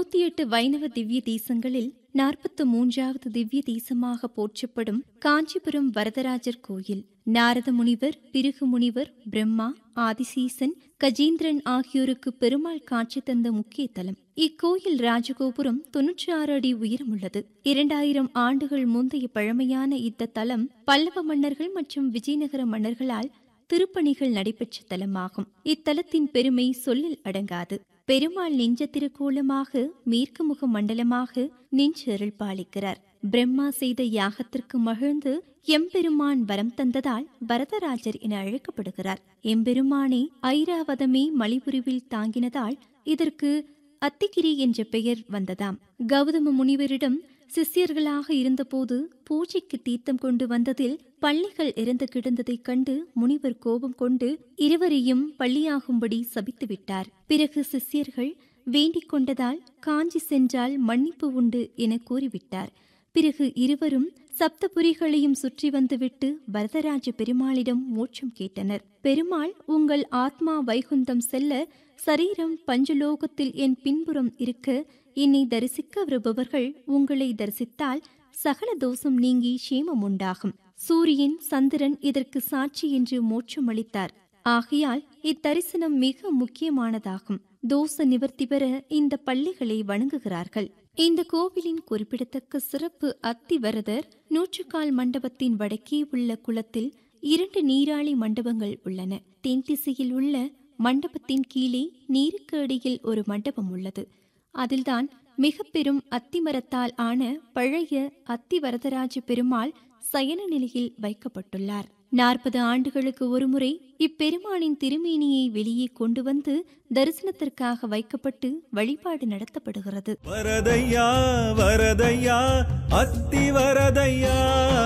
நூத்தி எட்டு வைணவ திவ்ய தேசங்களில் நாற்பத்து மூன்றாவது திவ்ய தேசமாக போற்றப்படும் காஞ்சிபுரம் வரதராஜர் கோயில் நாரத முனிவர் பிருகு முனிவர் பிரம்மா ஆதிசீசன் கஜேந்திரன் ஆகியோருக்கு பெருமாள் காட்சி தந்த முக்கிய தலம் இக்கோயில் ராஜகோபுரம் தொன்னூற்றி ஆறு அடி உயரமுள்ளது இரண்டாயிரம் ஆண்டுகள் முந்தைய பழமையான இந்த தலம் பல்லவ மன்னர்கள் மற்றும் விஜயநகர மன்னர்களால் திருப்பணிகள் நடைபெற்ற தலமாகும் இத்தலத்தின் பெருமை சொல்லில் அடங்காது பெருமாள் நெஞ்ச திருக்கோலமாக மேற்கு முக மண்டலமாக நின்று அருள் பாலிக்கிறார் பிரம்மா செய்த யாகத்திற்கு மகிழ்ந்து எம்பெருமான் வரம் தந்ததால் வரதராஜர் என அழைக்கப்படுகிறார் எம்பெருமானை ஐராவதமே மலிபுரிவில் தாங்கினதால் இதற்கு அத்திகிரி என்ற பெயர் வந்ததாம் கௌதம முனிவரிடம் சிஷ்யர்களாக இருந்தபோது பூஜைக்கு தீர்த்தம் கொண்டு வந்ததில் பள்ளிகள் இறந்து கிடந்ததைக் கண்டு முனிவர் கோபம் கொண்டு இருவரையும் பள்ளியாகும்படி சபித்து விட்டார் பிறகு சிஷ்யர்கள் வேண்டிக் கொண்டதால் காஞ்சி சென்றால் மன்னிப்பு உண்டு என கூறிவிட்டார் பிறகு இருவரும் சப்தபுரிகளையும் சுற்றி வந்துவிட்டு வரதராஜ பெருமாளிடம் மோட்சம் கேட்டனர் பெருமாள் உங்கள் ஆத்மா வைகுந்தம் செல்ல சரீரம் பஞ்சலோகத்தில் என் பின்புறம் இருக்க என்னை தரிசிக்க வருபவர்கள் உங்களை தரிசித்தால் சகல தோஷம் நீங்கி சேமம் உண்டாகும் சூரியன் சந்திரன் இதற்கு சாட்சி என்று மோட்சம் அளித்தார் ஆகையால் இத்தரிசனம் மிக முக்கியமானதாகும் தோஷ நிவர்த்தி பெற இந்த பள்ளிகளை வணங்குகிறார்கள் இந்த கோவிலின் குறிப்பிடத்தக்க சிறப்பு அத்திவரதர் நூற்றுக்கால் மண்டபத்தின் வடக்கே உள்ள குளத்தில் இரண்டு நீராளி மண்டபங்கள் உள்ளன தென் திசையில் உள்ள மண்டபத்தின் கீழே நீருக்கு அடியில் ஒரு மண்டபம் உள்ளது அதில்தான் மிக பெரும் அத்திமரத்தால் ஆன பழைய அத்திவரதராஜ பெருமாள் சயன நிலையில் வைக்கப்பட்டுள்ளார் நாற்பது ஆண்டுகளுக்கு ஒருமுறை இப்பெருமானின் திருமேனியை வெளியே கொண்டு வந்து தரிசனத்திற்காக வைக்கப்பட்டு வழிபாடு நடத்தப்படுகிறது வரதையா வரதையா அத்தி வரதையா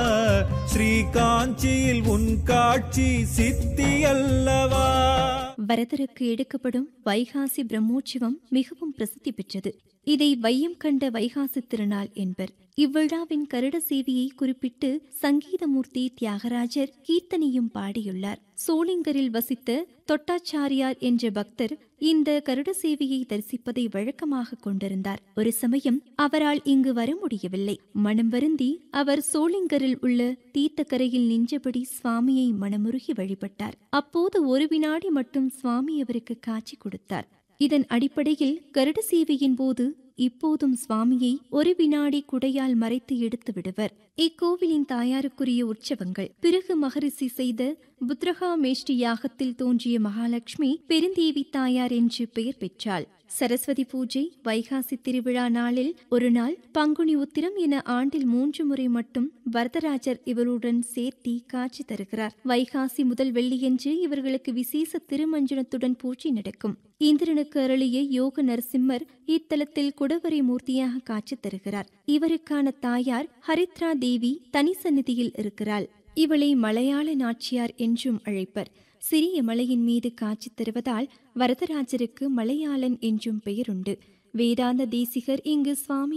ஸ்ரீ காஞ்சியில் உன் காட்சி சித்தி அல்லவா வரதருக்கு எடுக்கப்படும் வைகாசி பிரம்மோற்சவம் மிகவும் பிரசித்தி பெற்றது இதை வையம் கண்ட வைகாசி திருநாள் என்பர் இவ்விழாவின் கருட சேவையை குறிப்பிட்டு சங்கீதமூர்த்தி தியாகராஜர் கீர்த்தனையும் பாடியுள்ளார் சோளிங்கரில் வசித்த தொட்டாச்சாரியார் என்ற பக்தர் இந்த கருட சேவையை தரிசிப்பதை வழக்கமாக கொண்டிருந்தார் ஒரு சமயம் அவரால் இங்கு வர முடியவில்லை மனம் வருந்தி அவர் சோளிங்கரில் உள்ள தீர்த்தக்கரையில் நின்றபடி சுவாமியை மனமுருகி வழிபட்டார் அப்போது ஒரு வினாடி மட்டும் சுவாமி அவருக்கு காட்சி கொடுத்தார் இதன் அடிப்படையில் கருட சேவையின் போது இப்போதும் சுவாமியை ஒரு வினாடி குடையால் மறைத்து எடுத்து விடுவர் இக்கோவிலின் தாயாருக்குரிய உற்சவங்கள் பிறகு மகரிஷி செய்த புத்ரகா மேஷ்டி யாகத்தில் தோன்றிய மகாலட்சுமி பெருந்தேவி தாயார் என்று பெயர் பெற்றாள் சரஸ்வதி பூஜை வைகாசி திருவிழா நாளில் ஒரு நாள் பங்குனி உத்திரம் என ஆண்டில் மூன்று முறை மட்டும் வரதராஜர் இவருடன் சேர்த்தி காட்சி தருகிறார் வைகாசி முதல் வெள்ளியன்று இவர்களுக்கு விசேஷ திருமஞ்சனத்துடன் பூஜை நடக்கும் இந்திரனுக்கு அருளிய யோக நரசிம்மர் இத்தலத்தில் குடவரை மூர்த்தியாக காட்சி தருகிறார் இவருக்கான தாயார் ஹரித்ரா தேவி தனி சந்நிதியில் இருக்கிறாள் இவளை மலையாள நாச்சியார் என்றும் அழைப்பர் சிறிய மலையின் மீது காட்சி தருவதால் வரதராஜருக்கு மலையாளன் என்றும் பெயருண்டு வேதாந்த தேசிகர் இங்கு சுவாமி